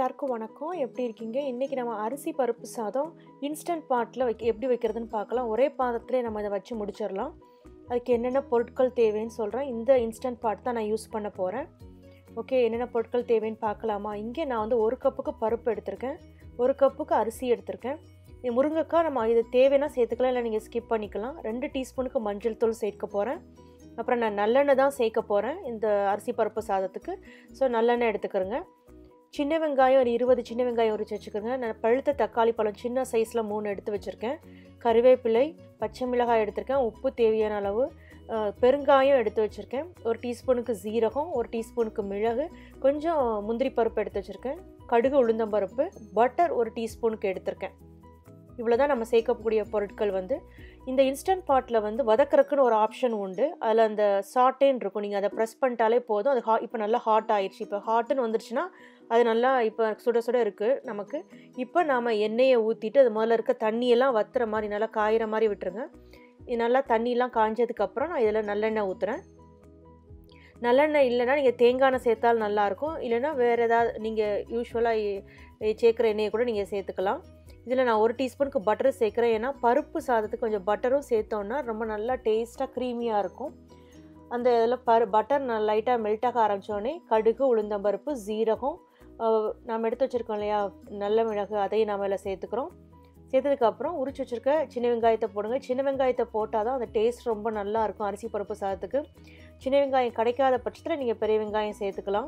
எல்லாருக்கும் வணக்கம் எப்படி இருக்கீங்க இன்றைக்கி நம்ம அரிசி பருப்பு சாதம் இன்ஸ்டன்ட் பாட்டில் வைக்க எப்படி வைக்கிறதுன்னு பார்க்கலாம் ஒரே பாத்திரத்திலே நம்ம இதை வச்சு முடிச்சிடலாம் அதுக்கு என்னென்ன பொருட்கள் தேவைன்னு சொல்கிறேன் இந்த இன்ஸ்டன்ட் பாட் தான் நான் யூஸ் பண்ண போகிறேன் ஓகே என்னென்ன பொருட்கள் தேவைன்னு பார்க்கலாமா இங்கே நான் வந்து ஒரு கப்புக்கு பருப்பு எடுத்திருக்கேன் ஒரு கப்புக்கு அரிசி எடுத்திருக்கேன் இது முருங்கைக்காய் நம்ம இது தேவைன்னா சேர்த்துக்கலாம் இல்லை நீங்கள் ஸ்கிப் பண்ணிக்கலாம் ரெண்டு டீஸ்பூனுக்கு மஞ்சள் தூள் சேர்க்க போகிறேன் அப்புறம் நான் நல்லெண்ணெய் தான் சேர்க்க போகிறேன் இந்த அரிசி பருப்பு சாதத்துக்கு ஸோ நல்லெண்ணெய் எடுத்துக்கிறேங்க சின்ன வெங்காயம் ஒரு இருபது சின்ன வெங்காயம் உரிச்சு வச்சுக்கோங்க நான் பழுத்த தக்காளி பழம் சின்ன சைஸில் மூணு எடுத்து வச்சுருக்கேன் கருவேப்பிலை பச்சை மிளகாய் எடுத்திருக்கேன் உப்பு தேவையான அளவு அஹ், பெருங்காயம் எடுத்து வச்சுருக்கேன் ஒரு டீஸ்பூனுக்கு ஜீரகம் ஒரு டீஸ்பூனுக்கு மிளகு கொஞ்சம் முந்திரி பருப்பு எடுத்து வச்சுருக்கேன் கடுகு உளுந்தம்பருப்பு பட்டர் ஒரு டீஸ்பூனுக்கு எடுத்திருக்கேன் இவ்வளோ தான் நம்ம சேர்க்கக்கூடிய பொருட்கள் வந்து இந்த இன்ஸ்டன்ட் பாட்டில் வந்து வதக்கறக்குன்னு ஒரு ஆப்ஷன் உண்டு அதில் அந்த சாட்டேன்னு இருக்கும் நீங்கள் அதை ப்ரெஸ் பண்ணிட்டாலே போதும் அது ஹா இப்போ நல்லா ஹாட் ஆயிடுச்சு இப்போ ஹாட்டுன்னு வந்துருச்சுன்னா அது நல்லா இப்போ சுட சுட இருக்குது நமக்கு இப்போ நாம் எண்ணெயை ஊற்றிட்டு அது முதல்ல இருக்க தண்ணியெல்லாம் வத்துற மாதிரி நல்லா காயிற மாதிரி விட்டுருங்க இது நல்லா தண்ணியெல்லாம் காஞ்சதுக்கப்புறம் நான் இதில் நல்லெண்ணெய் ஊற்றுறேன் நல்லெண்ணெய் இல்லைன்னா நீங்கள் தேங்காய் எண்ணெய் சேர்த்தால் நல்லாயிருக்கும் இல்லைன்னா வேறு ஏதாவது நீங்கள் யூஸ்வலாக சேர்க்குற எண்ணெயை கூட நீங்கள் சேர்த்துக்கலாம் இதில் நான் ஒரு டீஸ்பூனுக்கு பட்டர் சேர்க்குறேன் ஏன்னா பருப்பு சாதத்துக்கு கொஞ்சம் பட்டரும் சேர்த்தோன்னா ரொம்ப நல்லா டேஸ்ட்டாக க்ரீமியாக இருக்கும் அந்த இதில் பரு பட்டர் நான் லைட்டாக மெல்ட் ஆக ஆரம்பித்தோடனே கடுகு உளுந்தம்பருப்பு ஜீரகம் அஹ், நம்ம எடுத்து வச்சுருக்கோம் இல்லையா நல்ல மிளகு அதையும் நம்ம இதில் சேர்த்துக்கிறோம் சேர்த்ததுக்கப்புறம் உரிச்சு வச்சுருக்க சின்ன வெங்காயத்தை போடுங்க சின்ன வெங்காயத்தை போட்டால் தான் அந்த டேஸ்ட் ரொம்ப நல்லா இருக்கும் அரிசி பருப்பு சாதத்துக்கு சின்ன வெங்காயம் கிடைக்காத பட்சத்தில் நீங்கள் பெரிய வெங்காயம் சேர்த்துக்கலாம்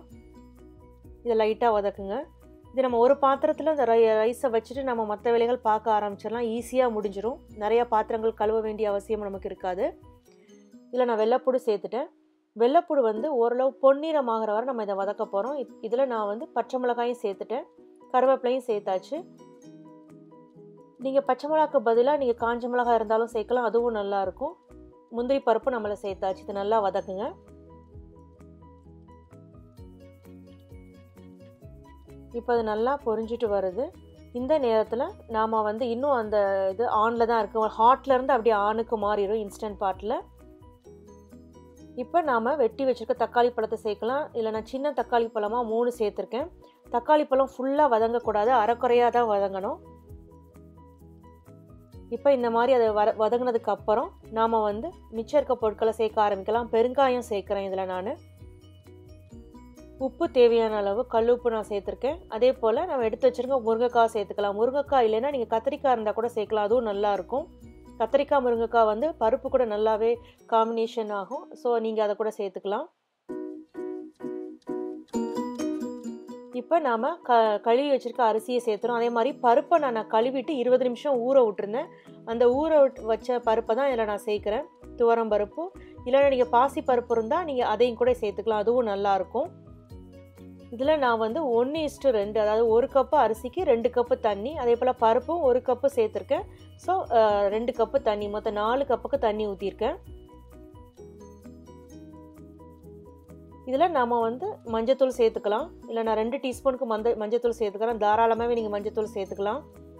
இதை லைட்டாக வதக்குங்க இது நம்ம ஒரு பாத்திரத்தில் இந்த ரை ரைஸை வச்சுட்டு நம்ம மற்ற வேலைகள் பார்க்க ஆரம்பிச்சிடலாம் ஈஸியாக முடிஞ்சிடும் நிறையா பாத்திரங்கள் கழுவ வேண்டிய அவசியம் நமக்கு இருக்காது இதில் நான் வெள்ளைப்பூடு சேர்த்துட்டேன் வெள்ளைப்பூடு வந்து ஓரளவு பொன்னிறமாகிற வரை நம்ம இதை வதக்க போகிறோம் இதில் நான் வந்து பச்சை மிளகாயும் சேர்த்துட்டேன் கருவேப்பிலையும் சேர்த்தாச்சு நீங்கள் பச்சை மிளகாக்கு பதிலாக நீங்கள் காஞ்ச மிளகாய் இருந்தாலும் சேர்க்கலாம் அதுவும் நல்லாயிருக்கும் முந்திரி பருப்பு நம்மளை சேர்த்தாச்சு இது நல்லா வதக்குங்க இப்போ அது நல்லா பொரிஞ்சிட்டு வருது இந்த நேரத்தில் நாம் வந்து இன்னும் அந்த இது ஆனில் தான் இருக்குது ஹாட்லேருந்து அப்படியே ஆணுக்கு மாறிடும் இன்ஸ்டன்ட் பாட்டில் இப்போ நாம் வெட்டி வச்சுருக்க தக்காளி பழத்தை சேர்க்கலாம் இல்லை நான் சின்ன தக்காளி பழமாக மூணு சேர்த்துருக்கேன் தக்காளி பழம் ஃபுல்லாக வதங்கக்கூடாது அரைக்குறையாக தான் வதங்கணும் இப்போ இந்த மாதிரி அதை வர வதங்கினதுக்கு அப்புறம் நாம் வந்து மிச்சம் இருக்க பொருட்களை சேர்க்க ஆரம்பிக்கலாம் பெருங்காயம் சேர்க்குறேன் இதில் நான் உப்பு தேவையான அளவு கல் உப்பு நான் சேர்த்துருக்கேன் அதே போல் நம்ம எடுத்து வச்சுருக்க முருங்கைக்காய் சேர்த்துக்கலாம் முருங்கைக்காய் இல்லைன்னா நீங்கள் கத்திரிக்காய் இருந்தால் கூட சேர்க்கலாம் அதுவும் நல்லாயிருக்கும் கத்திரிக்காய் முருங்கைக்காய் வந்து பருப்பு கூட நல்லாவே காம்பினேஷன் ஆகும் ஸோ நீங்கள் அதை கூட சேர்த்துக்கலாம் இப்போ நாம் க கழுவி வச்சுருக்க அரிசியை சேர்த்துறோம் அதே மாதிரி பருப்பை நான் நான் கழுவிட்டு இருபது நிமிஷம் ஊற விட்டுருந்தேன் அந்த ஊற விட்டு வச்ச பருப்பை தான் இதில் நான் சேர்க்குறேன் துவரம் பருப்பு இல்லைன்னா நீங்கள் பாசி பருப்பு இருந்தால் நீங்கள் அதையும் கூட சேர்த்துக்கலாம் அதுவும் நல்லாயிருக்கும் இதில் நான் வந்து ஒன்று இஸ்ட்டு ரெண்டு அதாவது ஒரு கப்பு அரிசிக்கு ரெண்டு கப்பு தண்ணி அதே போல் பருப்பும் ஒரு கப்பு சேர்த்துருக்கேன் ஸோ ரெண்டு கப்பு தண்ணி மொத்தம் நாலு கப்புக்கு தண்ணி ஊற்றிருக்கேன் இதில் நம்ம வந்து மஞ்சத்தூள் சேர்த்துக்கலாம் இல்லை நான் ரெண்டு டீஸ்பூனுக்கு மந்த மஞ்சத்தூள் சேர்த்துக்கிறேன் தாராளமாகவே நீங்கள் மஞ்சத்தூள் சேர்த்துக்கலாம்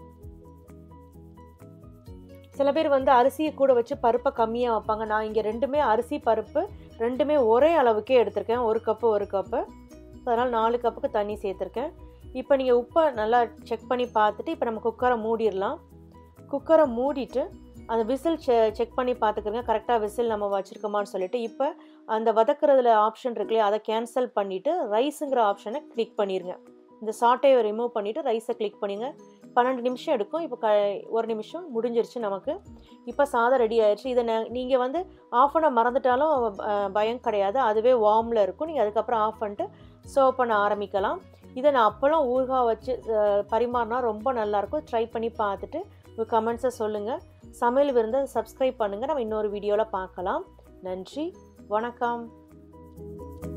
சில பேர் வந்து அரிசியை கூட வச்சு பருப்பை கம்மியாக வைப்பாங்க நான் இங்கே ரெண்டுமே அரிசி பருப்பு ரெண்டுமே ஒரே அளவுக்கே எடுத்திருக்கேன் ஒரு கப்பு ஒரு கப்பு அதனால் நாலு கப்புக்கு தண்ணி சேர்த்துருக்கேன் இப்போ நீங்கள் உப்பை நல்லா செக் பண்ணி பார்த்துட்டு இப்போ நம்ம குக்கரை மூடிடலாம் குக்கரை மூடிட்டு அந்த விசில் செ செக் பண்ணி பார்த்துக்கிறங்க கரெக்டாக விசில் நம்ம வச்சுருக்கோமான்னு சொல்லிட்டு இப்போ அந்த வதக்குறதுல ஆப்ஷன் இருக்குல்லையா அதை கேன்சல் பண்ணிவிட்டு ரைஸுங்கிற ஆப்ஷனை கிளிக் பண்ணிடுங்க இந்த சாட்டையை ரிமூவ் பண்ணிவிட்டு ரைஸை கிளிக் பண்ணிங்க பன்னெண்டு நிமிஷம் எடுக்கும் இப்போ க ஒரு நிமிஷம் முடிஞ்சிருச்சு நமக்கு இப்போ சாதம் ரெடி ஆயிடுச்சு இதை நீங்கள் வந்து ஆஃப் பண்ண மறந்துட்டாலும் அஹ், பயம் கிடையாது அதுவே வார்மில் இருக்கும் நீங்கள் அதுக்கப்புறம் ஆஃப் பண்ணிட்டு சர்வ் பண்ண ஆரம்பிக்கலாம் இதை நான் அப்போலாம் ஊறுகாய் வச்சு அஹ், பரிமாறினா ரொம்ப நல்லாயிருக்கும் ட்ரை பண்ணி பார்த்துட்டு உங்கள் கமெண்ட்ஸை சொல்லுங்கள் சமையல் விருந்தை சப்ஸ்கிரைப் பண்ணுங்கள் நம்ம இன்னொரு வீடியோவில் பார்க்கலாம் நன்றி வணக்கம்